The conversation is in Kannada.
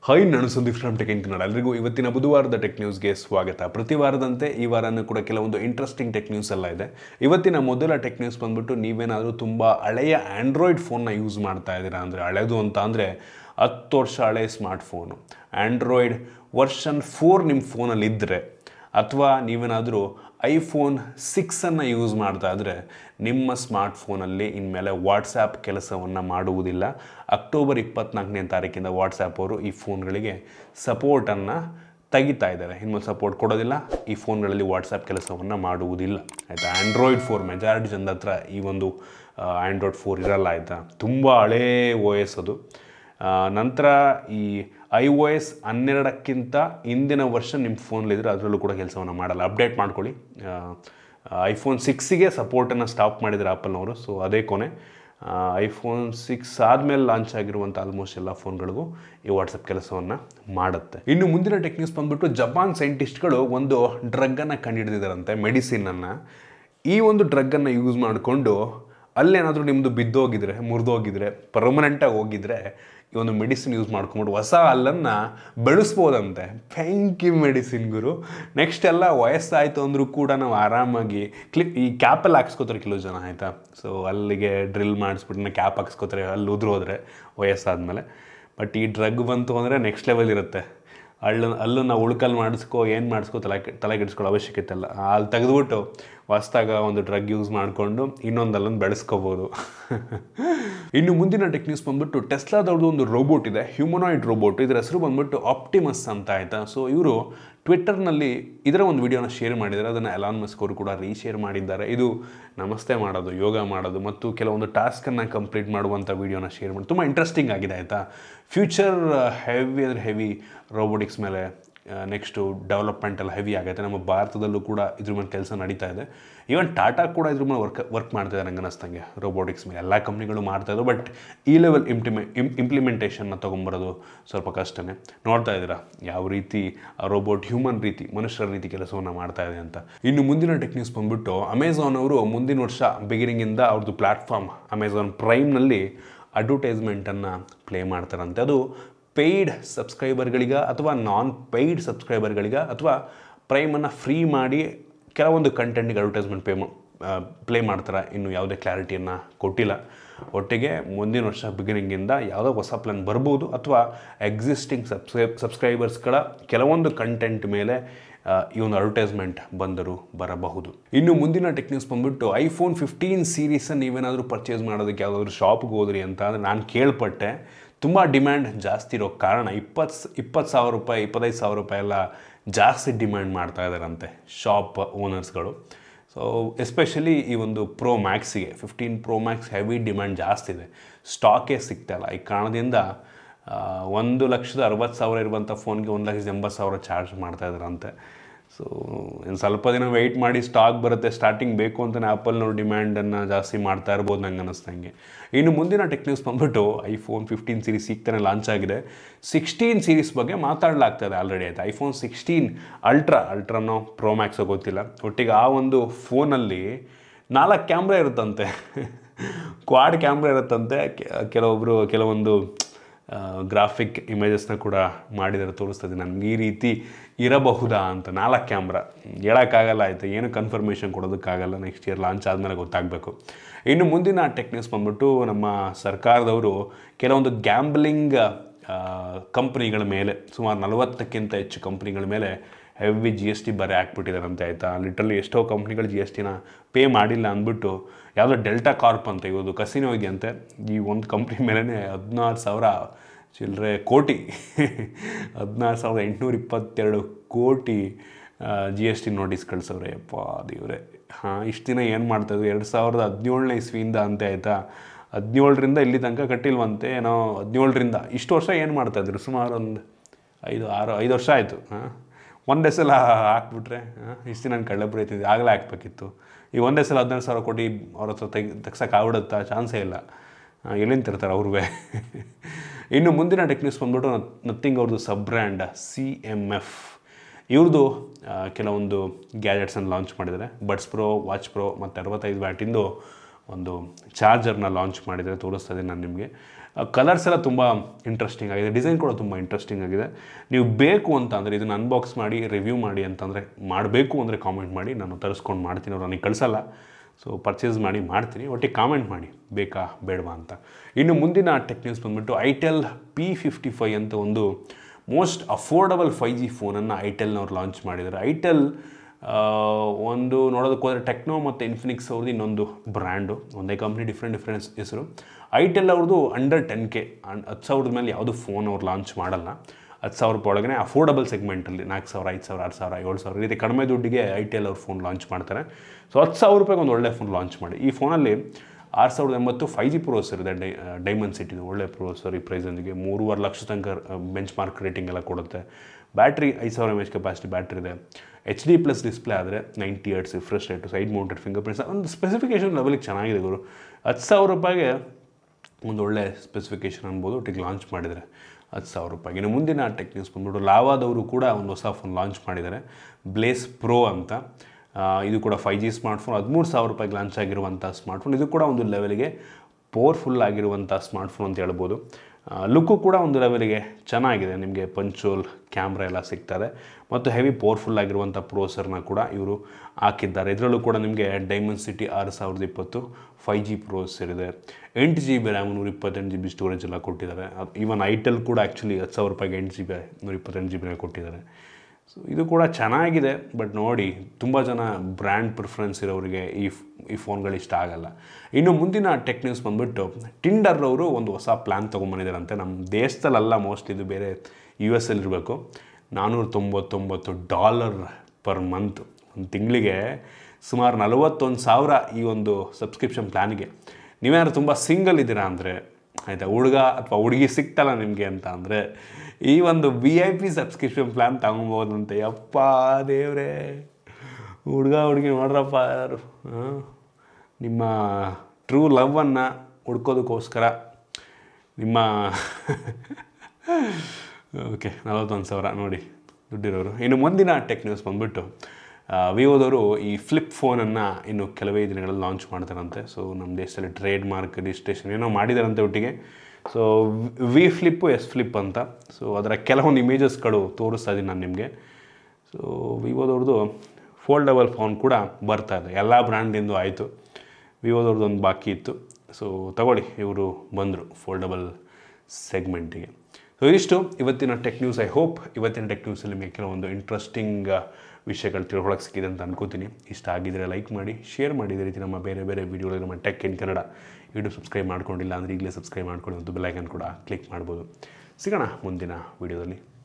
ಹೈ ನಾನು Sandeep from tech in Kannada ಎಲ್ಲರಿಗೂ ಇವತ್ತಿನ ಬುಧವಾರದ ಟೆಕ್ ನ್ಯೂಸ್ಗೆ ಸ್ವಾಗತ ಪ್ರತಿ ವಾರದಂತೆ ಈ ವಾರನೂ ಕೂಡ ಕೆಲವೊಂದು ಇಂಟ್ರೆಸ್ಟಿಂಗ್ ಟೆಕ್ ನ್ಯೂಸ್ ಎಲ್ಲ ಇದೆ ಇವತ್ತಿನ ಮೊದಲ ಟೆಕ್ ನ್ಯೂಸ್ ಬಂದ್ಬಿಟ್ಟು ನೀವೇನಾದರೂ ತುಂಬ ಹಳೆಯ ಆ್ಯಂಡ್ರಾಯ್ಡ್ ಫೋನ್ನ ಯೂಸ್ ಮಾಡ್ತಾ ಇದ್ದೀರಾ ಅಂದರೆ ಹಳೆಯದು ಅಂತ ಅಂದರೆ ಹತ್ತು ವರ್ಷ ಹಳೆಯ smart phone android version four ನಿಮ್ಮ ಫೋನಲ್ಲಿ ಇದ್ದರೆ ಅಥವಾ ನೀವೇನಾದರೂ ಐಫೋನ್ ಸಿಕ್ಸನ್ನು ಯೂಸ್ ಮಾಡ್ತಾ ಇದ್ದರೆ ನಿಮ್ಮ ಸ್ಮಾರ್ಟ್ ಫೋನಲ್ಲಿ ಇನ್ಮೇಲೆ ವಾಟ್ಸಾಪ್ ಕೆಲಸವನ್ನು ಮಾಡುವುದಿಲ್ಲ ಅಕ್ಟೋಬರ್ ಇಪ್ಪತ್ನಾಲ್ಕನೇ ತಾರೀಕಿಂದ ವಾಟ್ಸಾಪ್ ಅವರು ಈ ಫೋನ್ಗಳಿಗೆ ಸಪೋರ್ಟನ್ನು ತೆಗಿತಾ ಇದ್ದಾರೆ ಇನ್ನು ಸಪೋರ್ಟ್ ಕೊಡೋದಿಲ್ಲ ಈ ಫೋನ್ಗಳಲ್ಲಿ ವಾಟ್ಸಾಪ್ ಕೆಲಸವನ್ನು ಮಾಡುವುದಿಲ್ಲ ಆಯಿತಾ ಆ್ಯಂಡ್ರಾಯ್ಡ್ ಫೋರ್ ಮೆಜಾರಿಟಿ ಜನದ ಹತ್ರ ಈ ಒಂದು ಆ್ಯಂಡ್ರಾಯ್ಡ್ ಫೋರ್ ಇರಲ್ಲ ಆಯಿತಾ ತುಂಬ ಹಳೇ ಓ ಎಸ್ ಅದು ಆ, ನಂತರ ಈ ಐ ಒ ಎಸ್ ಹನ್ನೆರಡಕ್ಕಿಂತ ಹಿಂದಿನ ವರ್ಷ ನಿಮ್ಮ ಫೋನ್ಲಿದ್ರೆ ಅದರಲ್ಲೂ ಕೂಡ ಕೆಲಸವನ್ನು ಮಾಡಲ್ಲ ಅಪ್ಡೇಟ್ ಮಾಡ್ಕೊಳ್ಳಿ ಐಫೋನ್ ಸಿಕ್ಸಿಗೆ ಸಪೋರ್ಟನ್ನು ಸ್ಟಾಪ್ ಮಾಡಿದ್ದಾರೆ ಆ್ಯಪಲ್ನವರು ಸೊ ಅದೇ ಕೊನೆ ಐಫೋನ್ ಸಿಕ್ಸ್ ಆದಮೇಲೆ ಲಾಂಚ್ ಆಗಿರುವಂಥ ಆಲ್ಮೋಸ್ಟ್ ಎಲ್ಲ ಫೋನ್ಗಳಿಗೂ ಈ ವಾಟ್ಸಪ್ ಕೆಲಸವನ್ನು ಮಾಡುತ್ತೆ ಇನ್ನು ಮುಂದಿನ ಟೆಕ್ನಿಕ್ಸ್ ಬಂದ್ಬಿಟ್ಟು ಜಪಾನ್ ಸೈಂಟಿಸ್ಟ್ಗಳು ಒಂದು ಡ್ರಗ್ಗನ್ನು ಕಂಡುಹಿಡಿದಿದ್ದಾರಂತೆ ಮೆಡಿಸಿನನ್ನು ಈ ಒಂದು ಡ್ರಗ್ಗನ್ನು ಯೂಸ್ ಮಾಡಿಕೊಂಡು ಅಲ್ಲೇನಾದರೂ ನಿಮ್ಮದು ಬಿದ್ದೋಗಿದ್ರೆ ಮುರಿದೋಗಿದ್ರೆ ಪರ್ಮನೆಂಟಾಗಿ ಹೋಗಿದ್ರೆ ಈ ಒಂದು ಮೆಡಿಸಿನ್ ಯೂಸ್ ಮಾಡ್ಕೊಂಬಿಟ್ಟು ಹೊಸ ಹಲ್ಲನ್ನು ಬೆಳೆಸ್ಬೋದಂತೆ ಬೆಂಕಿ ಮೆಡಿಸಿನ್ ಗುರು ನೆಕ್ಸ್ಟ್ ಎಲ್ಲ ವಯಸ್ಸಾಯಿತು ಅಂದರೂ ಕೂಡ ನಾವು ಆರಾಮಾಗಿ ಕ್ಲಿಪ್ ಈ ಕ್ಯಾಪಲ್ಲಿ ಹಾಕ್ಸ್ಕೋತಾರೆ ಕೆಲವು ಜನ ಆಯಿತಾ ಸೊ ಅಲ್ಲಿಗೆ ಡ್ರಿಲ್ ಮಾಡಿಸ್ಬಿಟ್ಟು ಕ್ಯಾಪ್ ಹಾಕ್ಸ್ಕೋತಾರೆ ಅಲ್ಲಿ ಉದುರೋದ್ರೆ ವಯಸ್ಸಾದಮೇಲೆ ಬಟ್ ಈ ಡ್ರಗ್ ಬಂತು ಅಂದರೆ ನೆಕ್ಸ್ಟ್ ಲೆವೆಲ್ ಇರುತ್ತೆ ಅಳ್ಳು ಅಲ್ಲೂ ನಾವು ಉಳ್ಕಲ್ ಮಾಡಿಸ್ಕೋ ಏನು ಮಾಡಿಸ್ಕೋ ತಲೆ ತಲೆ ಕೆಡಿಸ್ಕೊಳ್ಳೋ ಅವಶ್ಯಕತೆ ಇಲ್ಲ ಅಲ್ಲಿ ತೆಗೆದ್ಬಿಟ್ಟು ಹೊಸ್ದಾಗ ಒಂದು ಡ್ರಗ್ ಯೂಸ್ ಮಾಡಿಕೊಂಡು ಇನ್ನೊಂದು ಅಲ್ಲೊಂದು ಬೆಳೆಸ್ಕೋಬೋದು ಇನ್ನು ಮುಂದಿನ ಟೆಕ್ನಿಕ್ಸ್ ಬಂದ್ಬಿಟ್ಟು ಟೆಸ್ಲಾದವ್ರದ್ದು ಒಂದು ರೋಬೋಟ್ ಇದೆ ಹ್ಯೂಮನಾಯ್ಡ್ ರೋಬೋಟ್ ಇದರ ಹೆಸರು ಬಂದ್ಬಿಟ್ಟು ಆಪ್ಟಿಮಸ್ ಅಂತ ಆಯಿತಾ ಸೊ ಇವರು ಟ್ವಿಟ್ಟರ್ನಲ್ಲಿ ಇದರ ಒಂದು ವಿಡಿಯೋನ ಶೇರ್ ಮಾಡಿದ್ದಾರೆ ಅದನ್ನು ಎಲಾನ್ ಮಸ್ಕ್ ಅವರು ಕೂಡ ರೀಶೇರ್ ಮಾಡಿದ್ದಾರೆ ಇದು ನಮಸ್ತೆ ಮಾಡೋದು ಯೋಗ ಮಾಡೋದು ಮತ್ತು ಕೆಲವೊಂದು ಟಾಸ್ಕನ್ನು ಕಂಪ್ಲೀಟ್ ಮಾಡುವಂಥ ವಿಡಿಯೋನ ಶೇರ್ ಮಾಡಿ ತುಂಬ ಇಂಟ್ರೆಸ್ಟಿಂಗ್ ಆಗಿದೆ ಆಯಿತಾ ಫ್ಯೂಚರ್ ಹೆವಿ ಅಂದರೆ ಹೆವಿ ರೋಬೋಟಿಕ್ಸ್ ಮೇಲೆ ನೆಕ್ಸ್ಟು ಡೆವಲಪ್ಮೆಂಟ್ ಎಲ್ಲ ಹೆವಿ ಆಗುತ್ತೆ ನಮ್ಮ ಭಾರತದಲ್ಲೂ ಕೂಡ ಇದ್ರ ಮೇಲೆ ಕೆಲಸ ನಡೀತಾ ಇದೆ ಈವನ್ ಟಾಟಾ ಕೂಡ ಇದ್ರ ಮೇಲೆ ವರ್ಕ್ ವರ್ಕ್ ಮಾಡ್ತಿದ್ದಾರೆ ನಂಗೆ ಅನ್ನಿಸ್ತಂಗೆ ರೋಬೋಟಿಕ್ಸ್ ಮೇಲೆ ಎಲ್ಲ ಕಂಪ್ನಿಗಳು ಮಾಡ್ತಾ ಇದ್ರು ಬಟ್ ಈ ಲೆವೆಲ್ ಇಂಪ್ಲಿಮೆ ಇಂಪ್ಲಿಮೆಂಟೇಷನ್ನ ತೊಗೊಂಬರೋದು ಸ್ವಲ್ಪ ಕಷ್ಟನೇ ನೋಡ್ತಾ ಇದ್ದೀರಾ ಯಾವ ರೀತಿ ಆ ರೋಬೋಟ್ ಹ್ಯೂಮನ್ ರೀತಿ ಮನುಷ್ಯರ ರೀತಿ ಕೆಲಸವನ್ನು ಮಾಡ್ತಾ ಇದೆ ಅಂತ ಇನ್ನು ಮುಂದಿನ ಟೆಕ್ನಿಕ್ಸ್ ಬಂದ್ಬಿಟ್ಟು ಅಮೆಝಾನ್ ಅವರು ಮುಂದಿನ ವರ್ಷ ಬಿಗಿನಿಂಗಿಂದ ಅವ್ರದ್ದು ಪ್ಲ್ಯಾಟ್ಫಾರ್ಮ್ ಅಮೆಝಾನ್ ಪ್ರೈಮ್ನಲ್ಲಿ ಅಡ್ವರ್ಟೈಸ್ಮೆಂಟನ್ನು ಪ್ಲೇ ಮಾಡ್ತಾರಂತೆ ಅದು ಪೇಯ್ಡ್ ಸಬ್ಸ್ಕ್ರೈಬರ್ಗಳಿಗ ಅಥವಾ ನಾನ್ ಪೇಯ್ಡ್ ಸಬ್ಸ್ಕ್ರೈಬರ್ಗಳಿಗ ಅಥವಾ ಪ್ರೈಮನ್ನು ಫ್ರೀ ಮಾಡಿ ಕೆಲವೊಂದು ಕಂಟೆಂಟ್ಗೆ ಅಡ್ವರ್ಟೈಸ್ಮೆಂಟ್ ಪೇ ಪ್ಲೇ ಮಾಡ್ತಾರೆ ಇನ್ನು ಯಾವುದೇ ಕ್ಲಾರಿಟಿಯನ್ನು ಕೊಟ್ಟಿಲ್ಲ ಒಟ್ಟಿಗೆ ಮುಂದಿನ ವರ್ಷ ಬಿಗಿನಿಂಗಿಂದ ಯಾವುದೋ ಹೊಸ ಪ್ಲಾನ್ ಬರ್ಬೋದು ಅಥವಾ ಎಕ್ಸಿಸ್ಟಿಂಗ್ ಸಬ್ಸ್ಕ್ರೈಬ್ ಸಬ್ಸ್ಕ್ರೈಬರ್ಸ್ಗಳ ಕೆಲವೊಂದು ಕಂಟೆಂಟ್ ಮೇಲೆ ಆ, ಈ ಒಂದು ಅಡ್ವರ್ಟೈಸ್ಮೆಂಟ್ ಬಂದರೂ ಬರಬಹುದು ಇನ್ನು ಮುಂದಿನ ಟೆಕ್ನಿಕ್ಸ್ ಬಂದ್ಬಿಟ್ಟು ಐಫೋನ್ ಫಿಫ್ಟೀನ್ ಸೀರೀಸನ್ನು ನೀವೇನಾದರೂ ಪರ್ಚೇಸ್ ಮಾಡೋದಕ್ಕೆ ಯಾವುದಾದ್ರೂ ಶಾಪ್ಗೆ ಹೋದ್ರಿ ಅಂತ ಅಂದರೆ ನಾನು ಕೇಳ್ಪಟ್ಟೆ ತುಂಬ ಡಿಮ್ಯಾಂಡ್ ಜಾಸ್ತಿ ಇರೋ ಕಾರಣ ಇಪ್ಪತ್ತು ಇಪ್ಪತ್ತು ಸಾವಿರ ರೂಪಾಯಿ ಇಪ್ಪತ್ತೈದು ಸಾವಿರ ರೂಪಾಯಿ ಎಲ್ಲ ಜಾಸ್ತಿ ಡಿಮ್ಯಾಂಡ್ ಮಾಡ್ತಾ ಇದ್ದಾರಂತೆ ಶಾಪ್ ಓನರ್ಸ್ಗಳು ಸೊ ಎಸ್ಪೆಷಲಿ ಈ ಒಂದು ಪ್ರೋ ಮ್ಯಾಕ್ಸಿಗೆ fifteen pro max heavy demand ಜಾಸ್ತಿ ಇದೆ ಸ್ಟಾಕೇ ಸಿಗ್ತಾಯಿಲ್ಲ ಈ ಕಾರಣದಿಂದ ಆ, ಒಂದು ಲಕ್ಷದ ಅರವತ್ತು ಸಾವಿರ ಇರುವಂಥ ಫೋನ್ಗೆ ಒಂದು ಲಕ್ಷದ ಎಂಬತ್ತು ಸಾವಿರ ಚಾರ್ಜ್ ಮಾಡ್ತಾ ಇದ್ದಾರಂತೆ ಸೊ ಇನ್ನು ಸ್ವಲ್ಪ ದಿನ ವೆಯ್ಟ್ ಮಾಡಿ ಸ್ಟಾಕ್ ಬರುತ್ತೆ ಸ್ಟಾರ್ಟಿಂಗ್ ಬೇಕು ಅಂತಲೇ ಆ್ಯಪಲ್ನವ್ರು ಡಿಮ್ಯಾಂಡನ್ನು ಜಾಸ್ತಿ ಮಾಡ್ತಾ ಇರ್ಬೋದು ನಂಗೆ ಅನ್ನಿಸ್ದಂಗೆ ಇನ್ನು ಮುಂದಿನ ಟೆಕ್ನಿಕ್ಸ್ ಬಂದ್ಬಿಟ್ಟು ಐಫೋನ್ ಫಿಫ್ಟೀನ್ ಸೀರೀಸ್ ಸಿಗ್ತಾನೆ ಲಾಂಚ್ ಆಗಿದೆ ಸಿಕ್ಸ್ಟೀನ್ ಸೀರೀಸ್ ಬಗ್ಗೆ ಮಾತಾಡಲಾಗ್ತದೆ ಆಲ್ರೆಡಿ ಆಯಿತು ಐಫೋನ್ ಸಿಕ್ಸ್ಟೀನ್ ಅಲ್ಟ್ರಾ ಅಲ್ಟ್ರಾನೋ ಪ್ರೋ ಮ್ಯಾಕ್ಸೋ ಗೊತ್ತಿಲ್ಲ ಒಟ್ಟಿಗೆ ಆ ಒಂದು ಫೋನಲ್ಲಿ ನಾಲ್ಕು ಕ್ಯಾಮ್ರಾ ಇರುತ್ತಂತೆ ಕ್ವಾಡ್ ಕ್ಯಾಮ್ರಾ ಇರುತ್ತಂತೆ ಕೆ- ಕೆಲವೊಬ್ಬರು ಕೆಲವೊಂದು ಗ್ರಾಫಿಕ್ ಇಮೇಜಸ್ನ ಕೂಡ ಮಾಡಿದರೆ ತೋರಿಸ್ತದೆ ನನಗೆ ಈ ರೀತಿ ಇರಬಹುದಾ ಅಂತ ನಾಲ್ಕು ಕ್ಯಾಮ್ರಾ ಹೇಳೋಕ್ಕಾಗಲ್ಲ ಆಯಿತು ಏನು ಕನ್ಫರ್ಮೇಷನ್ ಕೊಡೋದಕ್ಕಾಗಲ್ಲ ನೆಕ್ಸ್ಟ್ ಇಯರ್ ಲಾಂಚ್ ಆದಮೇಲೆ ಗೊತ್ತಾಗಬೇಕು ಇನ್ನು ಮುಂದಿನ ಟೆಕ್ನಿಕ್ಸ್ ಬಂದ್ಬಿಟ್ಟು ನಮ್ಮ ಸರ್ಕಾರದವರು ಕೆಲವೊಂದು ಗ್ಯಾಂಬ್ಲಿಂಗ್ ಕಂಪ್ನಿಗಳ ಮೇಲೆ ಸುಮಾರು ನಲವತ್ತಕ್ಕಿಂತ ಹೆಚ್ಚು ಕಂಪ್ನಿಗಳ ಮೇಲೆ ಹೆವಿ ಜಿ ಎಸ್ ಟಿ ಬರೆ ಹಾಕ್ಬಿಟ್ಟಿದಾರಂತೆ ಆಯಿತಾ ಲಿಟ್ರಲಿ ಎಷ್ಟೋ ಕಂಪ್ನಿಗಳು ಜಿ ಎಸ್ ಟಿನ ಪೇ ಮಾಡಿಲ್ಲ ಅಂದ್ಬಿಟ್ಟು ಯಾವುದೋ ಡೆಲ್ಟಾ ಕಾರ್ಪ್ ಅಂತ ಇವತ್ತು ಕಸಿನೋ ಇದೆಯಂತೆ ಈ ಒಂದು ಕಂಪ್ನಿ ಮೇಲೇ ಹದಿನಾರು ಸಾವಿರ ಚಿಲ್ಲರೆ ಕೋಟಿ ಹದಿನಾರು ಸಾವಿರದ ಎಂಟುನೂರ ಇಪ್ಪತ್ತೆರಡು ಕೋಟಿ ಜಿ ಎಸ್ ಟಿ ನೋಟಿಸ್ ಕಳಿಸವ್ರೆ ಯಪ್ಪ ದೇವ್ರೆ ಹಾಂ ಇಷ್ಟು ದಿನ ಏನು ಮಾಡ್ತಾಯಿದ್ರು ಎರಡು ಸಾವಿರದ ಹದಿನೇಳನೇ ಇಸ್ವಿಯಿಂದ ಅಂತೆ ಆಯಿತಾ ಹದಿನೇಳರಿಂದ ಇಲ್ಲಿ ತನಕ ಕಟ್ಟಿಲ್ವಂತೆ ಏನೋ ಹದಿನೇಳರಿಂದ ಇಷ್ಟು ವರ್ಷ ಏನು ಮಾಡ್ತಾಯಿದ್ರು ಸುಮಾರು ಒಂದು ಐದು ಆರು ಐದು ವರ್ಷ ಆಯಿತು ಹಾಂ ಒಂದೇ ಸಲ ಹಾಕ್ಬಿಟ್ರೆ ಹಾಂ ಇಷ್ಟು ದಿನ ಕಳ್ಳಪುರಿ ಐತಿದ್ದೆ ಆಗಲೇ ಹಾಕ್ಬೇಕಿತ್ತು ಈ ಒಂದೇ ಸಲ ಹದಿನಾರು ಸಾವಿರ ಕೋಟಿ ಅವ್ರ ಹತ್ರ ತೆಗಿ ತೆಗ್ಸಕ್ಕೆ ಆಗ್ಬಿಡುತ್ತಾ ಚಾನ್ಸೇ ಇಲ್ಲ ಆ, ಎಲ್ಲಿಂದ ತರ್ತಾರೆ ಅವ್ರಿಗೆ ಇನ್ನು ಮುಂದಿನ ಟೆಕ್ನಿಕ್ಸ್ ಬಂದ್ಬಿಟ್ಟು ನಥಿಂಗ್ ಅವ್ರದ್ದು sub brand C M F ಇವ್ರದ್ದು ಆ, ಕೆಲವೊಂದು ಗ್ಯಾಜೆಟ್ಸನ್ನು ಲಾಂಚ್ ಮಾಡಿದ್ದಾರೆ ಬಡ್ಸ್ ಪ್ರೋ ವಾಚ್ ಪ್ರೋ ಮತ್ತು ಅರವತ್ತೈದು ವ್ಯಾಟಿಂದು ಒಂದು ಚಾರ್ಜರ್ನ ಲಾಂಚ್ ಮಾಡಿದರೆ ತೋರಿಸ್ತಾ ಇದ್ದೀನಿ ನಾನು ನಿಮಗೆ ಕಲರ್ಸ್ ಎಲ್ಲ ತುಂಬ ಇಂಟ್ರೆಸ್ಟಿಂಗ್ ಆಗಿದೆ ಡಿಸೈನ್ ಕೂಡ ತುಂಬ ಇಂಟ್ರೆಸ್ಟಿಂಗ್ ಆಗಿದೆ ನೀವು ಬೇಕು ಅಂತ ಅಂದರೆ ಇದನ್ನು ಅನ್ಬಾಕ್ಸ್ ಮಾಡಿ ರಿವ್ಯೂ ಮಾಡಿ ಅಂತಂದರೆ ಮಾಡಬೇಕು ಅಂದರೆ ಕಾಮೆಂಟ್ ಮಾಡಿ ನಾನು ತರಿಸ್ಕೊಂಡು ಮಾಡ್ತೀನಿ ಅವ್ರು ನನಗೆ ಕಳಿಸಲ್ಲ ಸೊ ಪರ್ಚೇಸ್ ಮಾಡಿ ಮಾಡ್ತೀನಿ ಒಟ್ಟಿಗೆ ಕಾಮೆಂಟ್ ಮಾಡಿ ಬೇಕಾ ಬೇಡವಾ ಅಂತ ಇನ್ನು ಮುಂದಿನ ಟೆಕ್ ನ್ಯೂಸ್ ಬಂದ್ಬಿಟ್ಟು ಐಟೆಲ್ ಪಿ ಫಿಫ್ಟಿ ಫೈ ಅಂತ ಒಂದು ಮೋಸ್ಟ್ ಅಫೋರ್ಡಬಲ್ ಫೈ ಜಿ ಫೋನನ್ನು ಐಟೆಲ್ನವ್ರು ಲಾಂಚ್ ಮಾಡಿದ್ದಾರೆ ಐಟೆಲ್ ಆ, ಒಂದು ನೋಡೋದಕ್ಕೆ ಹೋದರೆ ಟೆಕ್ನೋ ಮತ್ತು ಇನ್ಫಿನಿಕ್ಸ್ ಅವ್ರದ್ದು ಇನ್ನೊಂದು ಬ್ರ್ಯಾಂಡು ಒಂದೇ ಕಂಪ್ನಿ ಡಿಫ್ರೆಂಟ್ ಡಿಫ್ರೆನ್ಸ್ ಹೆಸರು ಐಟೆಲ್ ಅವ್ರದ್ದು ಅಂಡರ್ ಟೆನ್ ಕೆ ಹತ್ತು ಸಾವಿರದ ಮೇಲೆ ಯಾವುದು ಫೋನ್ ಅವ್ರು ಲಾಂಚ್ ಮಾಡಲ್ಲ ಹತ್ತು ಸಾವಿರ ರೂಪಾಯಿ ಒಳಗಡೆ ಅಫೋರ್ಡಬಲ್ ಸೆಗ್ಮೆಂಟಲ್ಲಿ ನಾಲ್ಕು ಸಾವಿರ ಐದು ಸಾವಿರ ಆರು ಸಾವಿರ ಏಳು ಸಾವಿರ ಈ ರೀತಿ ಕಡಿಮೆ ದುಡ್ಡಿಗೆ ಐ ಟಿ ಎಲ್ ಅವ್ರು ಫೋನ್ ಲಾಂಚ್ ಮಾಡ್ತಾರೆ ಸೊ ಹತ್ತು ಸಾವಿರ ರೂಪಾಯಿಗೆ ಒಂದು ಒಳ್ಳೆ ಫೋನ್ ಲಾಂಚ್ ಮಾಡಿ ಈ ಫೋನಲ್ಲಿ ಆರು ಸಾವಿರದ ಎಂಬತ್ತು ಫೈ ಜಿ ಪ್ರೋಸರ್ ಇದೆ ಡೈ ಡೈಮಂಡ್ ಸಿಟ್ ಇದು ಒಳ್ಳೆ ಪ್ರೋಸರ್ ಈ ಪ್ರೈಸೊಂದಿಗೆ ಮೂರುವರೆ ಲಕ್ಷ ತನಕ ಬೆಂಚ್ ಮಾರ್ಕ್ ರೇಟಿಂಗ್ ಎಲ್ಲ ಕೊಡುತ್ತೆ ಬ್ಯಾಟ್ರಿ ಐದು ಸಾವಿರ ಎಮ್ ಎಚ್ ಕೆಪಾಸಿಟಿ ಬ್ಯಾಟ್ರಿ ಇದೆ ಎಚ್ ಡಿ ಪ್ಲಸ್ ಡಿಸ್ಪ್ಲೇ ಆದರೆ ninety hertz refresh rate side mounted fingerprints ಒಂದು ಸ್ಪೆಸಿಫಿಕೇಷನ್ ಲೆವೆಲಿಗೆ ಚೆನ್ನಾಗಿದೆ ಗುರು ಹತ್ತು ಸಾವಿರ ರೂಪಾಯಿಗೆ ಒಂದು ಒಳ್ಳೆ ಸ್ಪೆಸಿಫಿಕೇಷನ್ ಅನ್ಬೋದು ಒಟ್ಟಿಗೆ ಲಾಂಚ್ ಮಾಡಿದ್ದಾರೆ ಹತ್ತು ಸಾವಿರ ರೂಪಾಯಿ ಇನ್ನು ಮುಂದಿನ ಟೆಕ್ ನ್ಯೂಸ್ ಬಂದ್ಬಿಟ್ಟು ಲಾವಾದವರು ಕೂಡ ಒಂದು ಹೊಸ ಫೋನ್ ಲಾಂಚ್ ಮಾಡಿದ್ದಾರೆ ಬ್ಲೇಸ್ ಪ್ರೋ ಅಂತ ಆ, ಇದು ಕೂಡ ಫೈ ಜಿ ಸ್ಮಾರ್ಟ್ಫೋನ್ ಹದಿಮೂರು ಸಾವಿರ ರೂಪಾಯಿಗೆ ಲಾಂಚ್ ಆಗಿರುವಂಥ ಸ್ಮಾರ್ಟ್ಫೋನ್ ಇದು ಕೂಡ ಒಂದು ಲೆವೆಲ್ಗೆ ಪವರ್ಫುಲ್ ಆಗಿರುವಂಥ ಸ್ಮಾರ್ಟ್ಫೋನ್ ಅಂತ ಹೇಳ್ಬೋದು ಲುಕ್ಕು ಕೂಡ ಒಂದು ಲೆವೆಲ್ಗೆ ಚೆನ್ನಾಗಿದೆ ನಿಮಗೆ ಪಂಚೋಲ್ ಕ್ಯಾಮ್ರಾ ಎಲ್ಲ ಸಿಗ್ತದೆ ಮತ್ತು ಹೆವಿ ಪವರ್ಫುಲ್ ಆಗಿರುವಂಥ ಪ್ರೋಸರ್ನ ಕೂಡ ಇವರು ಹಾಕಿದ್ದಾರೆ ಇದರಲ್ಲೂ ಕೂಡ ನಿಮಗೆ ಡೈಮಂಡ್ ಸಿಟಿ ಆರು ಸಾವಿರದ ಇಪ್ಪತ್ತು ಫೈ ಜಿ ಪ್ರೋಸರ್ ಇದೆ ಎಂಟು ಜಿ ಬಿ ರ್ಯಾಮ್ ನೂರ ಇಪ್ಪತ್ತೆಂಟು ಜಿ ಬಿ ಸ್ಟೋರೇಜ್ ಎಲ್ಲ ಕೊಟ್ಟಿದ್ದಾರೆ ಈವನ್ ಐಟೆಲ್ ಕೂಡ ಆ್ಯಕ್ಚುಲಿ ಹತ್ತು ಸಾವಿರ ರೂಪಾಯಿಗೆ ಎಂಟು ಜಿ ಬಿ ನೂರ ಇಪ್ಪತ್ತೆಂಟು ಜಿ ಬಿನ ಕೊಟ್ಟಿದ್ದಾರೆ ಸೊ ಇದು ಕೂಡ ಚೆನ್ನಾಗಿದೆ ಬಟ್ ನೋಡಿ ತುಂಬ ಜನ ಬ್ರ್ಯಾಂಡ್ ಪ್ರಿಫರೆನ್ಸ್ ಇರೋರಿಗೆ ಈ ಫ್- ಈ ಫೋನ್ಗಳು ಇಷ್ಟ ಆಗಲ್ಲ ಇನ್ನು ಮುಂದಿನ ಟೆಕ್ ನ್ಯೂಸ್ ಬಂದ್ಬಿಟ್ಟು ಟಿಂಡರ್ ಅವರು ಒಂದು ಹೊಸ ಪ್ಲ್ಯಾನ್ ತೊಗೊಂಬಂದಿದ್ದಾರಂತೆ ನಮ್ಮ ದೇಶದಲ್ಲ ಮೋಸ್ಟ್ ಇದು ಬೇರೆ ಯು ಎಸ್ ಇರಬೇಕು ನಾನ್ನೂರ ತೊಂಬತ್ತೊಂಬತ್ತು ಡಾಲರ್ ಪರ್ ಮಂತ್ ಒಂದು ತಿಂಗಳಿಗೆ ಸುಮಾರು ನಲವತ್ತೊಂದು ಸಾವಿರ ಈ ಒಂದು ಸಬ್ಸ್ಕ್ರಿಪ್ಷನ್ ಪ್ಲ್ಯಾನ್ಗೆ ನೀವೇನಾದ್ರು ತುಂಬ ಸಿಂಗಲ್ ಇದ್ದೀರಾ ಅಂದರೆ ಆಯಿತಾ ಹುಡುಗ ಅಥವಾ ಹುಡುಗಿ ಸಿಕ್ತಲ್ಲ ನಿಮಗೆ ಅಂತ ಅಂದರೆ ಈ ಒಂದು V I P subscription plan ತಗೊಬೋದಂತೆ ಯಪ್ಪ ದೇವ್ರೇ ಹುಡುಗ ಹುಡುಗಿ ನೋಡ್ರಪ್ಪ ಯಾರು ಹಾಂ ನಿಮ್ಮ ಟ್ರೂ ಲವನ್ನು ಹುಡ್ಕೋದಕ್ಕೋಸ್ಕರ ನಿಮ್ಮ ಓಕೆ ನಲವತ್ತೊಂದು ಸಾವಿರ ನೋಡಿ ದುಡ್ಡಿರೋರು ಇನ್ನು ಮುಂದಿನ ಟೆಕ್ ನ್ಯೂಸ್ ಬಂದ್ಬಿಟ್ಟು ವಿವೋದವರು ಈ ಫ್ಲಿಪ್ ಫೋನನ್ನು ಇನ್ನು ಕೆಲವೇ ದಿನಗಳಲ್ಲಿ ಲಾಂಚ್ ಮಾಡ್ತಾರಂತೆ ಸೊ ನಮ್ಮ ದೇಶದಲ್ಲಿ ಟ್ರೇಡ್ ಮಾರ್ಕ್ ರಿಜಿಸ್ಟ್ರೇಷನ್ ಏನೋ ಮಾಡಿದಾರಂತೆ ಒಟ್ಟಿಗೆ so V flip S flip ಅಂತ ಸೊ ಅದರ ಕೆಲವೊಂದು ಇಮೇಜಸ್ಗಳು ತೋರಿಸ್ತಾ ಇದ್ದೀನಿ ನಾನು ನಿಮಗೆ ಸೊ ವಿವೋದವ್ರದ್ದು ಫೋಲ್ಡಬಲ್ ಫೋನ್ ಕೂಡ ಬರ್ತಾ ಇದೆ ಎಲ್ಲ ಬ್ರ್ಯಾಂಡಿಂದು ಆಯಿತು ವಿವೋದವ್ರದ್ದು ಒಂದು ಬಾಕಿ ಇತ್ತು ಸೊ ತಗೊಳ್ಳಿ ಇವರು ಬಂದರು ಫೋಲ್ಡಬಲ್ ಸೆಗ್ಮೆಂಟಿಗೆ ಸೊ ಇದಿಷ್ಟು ಇವತ್ತಿನ ಟೆಕ್ ನ್ಯೂಸ್ ಐ ಹೋಪ್ ಇವತ್ತಿನ ಟೆಕ್ ನ್ಯೂಸಲ್ಲಿ ನಿಮಗೆ ಕೆಲವೊಂದು ಇಂಟ್ರೆಸ್ಟಿಂಗ್ ವಿಷಯಗಳು ತಿಳ್ಕೊಳಕ್ಕೆ ಸಿಕ್ಕಿದೆ ಅಂತ ಅನ್ಕೋತೀನಿ ಇಷ್ಟ ಆಗಿದ್ದರೆ ಲೈಕ್ ಮಾಡಿ ಶೇರ್ ಮಾಡಿ ಇದೇ ರೀತಿ ನಮ್ಮ ಬೇರೆ ಬೇರೆ ವೀಡಿಯೋಗಳು ನಮ್ಮ tech in Kannada YouTube subscribe ಮಾಡ್ಕೊಂಡಿಲ್ಲ ಅಂದರೆ ಈಗಲೇ ಸಬ್ಸ್ಕ್ರೈಬ್ ಮಾಡ್ಕೊಳ್ಳಿ ಮತ್ತು ಬೆಲ್ಲೈಕನ್ ಕೂಡ ಕ್ಲಿಕ್ ಮಾಡ್ಬೋದು ಸಿಗೋಣ ಮುಂದಿನ ವೀಡಿಯೋದಲ್ಲಿ